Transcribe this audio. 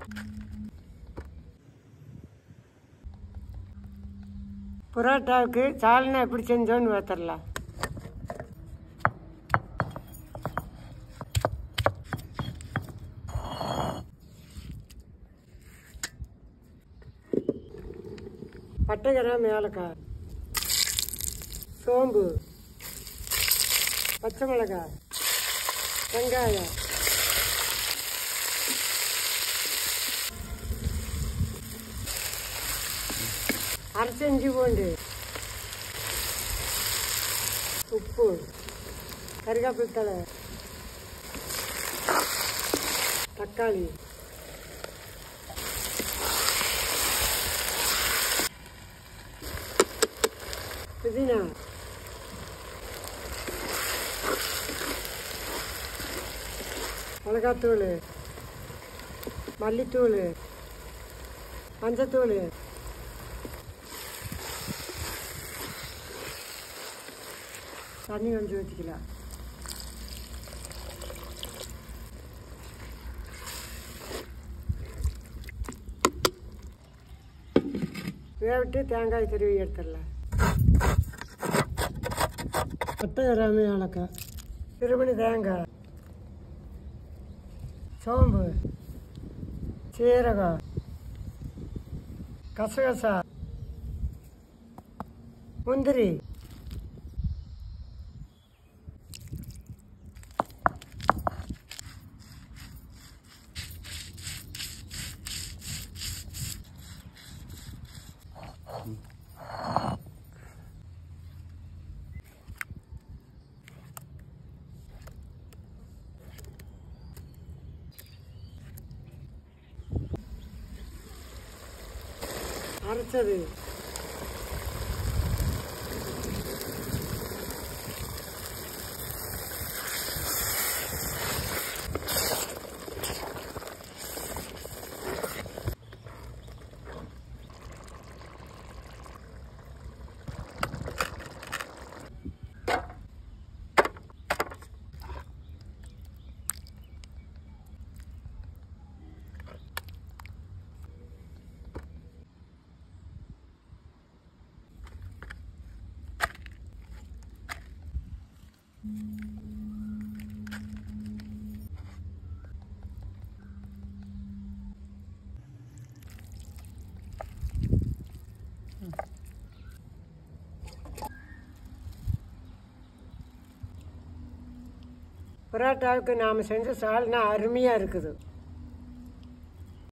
புரோட்டாவுக்கு சால்னா எப்படி செஞ்சோன்னு பார்த்துடலாம் பட்டை கிராம் ஏலக்காய் சோம்பு பச்சை மிளகாய் வெங்காயம் அரைச்ச இஞ்சி பூண்டு உப்பு கருவேப்பிலை தழை தக்காளி புதினா மிளகாத்தூள் மல்லித்தூள் மஞ்சத்தூள் தண்ணி கொஞ்சம் ஊற்றிக்கலாம் வேவிட்டு தேங்காய் துருவி எடுத்துடலாம் பட்டை கிராமி ஏலக்காய் திருமணி தேங்காய் சோம்பு சீரகம் கசகசா முந்திரி அரைச்சது பரோட்டாவுக்கு நாம் செஞ்ச சால்னா அருமையாக இருக்குது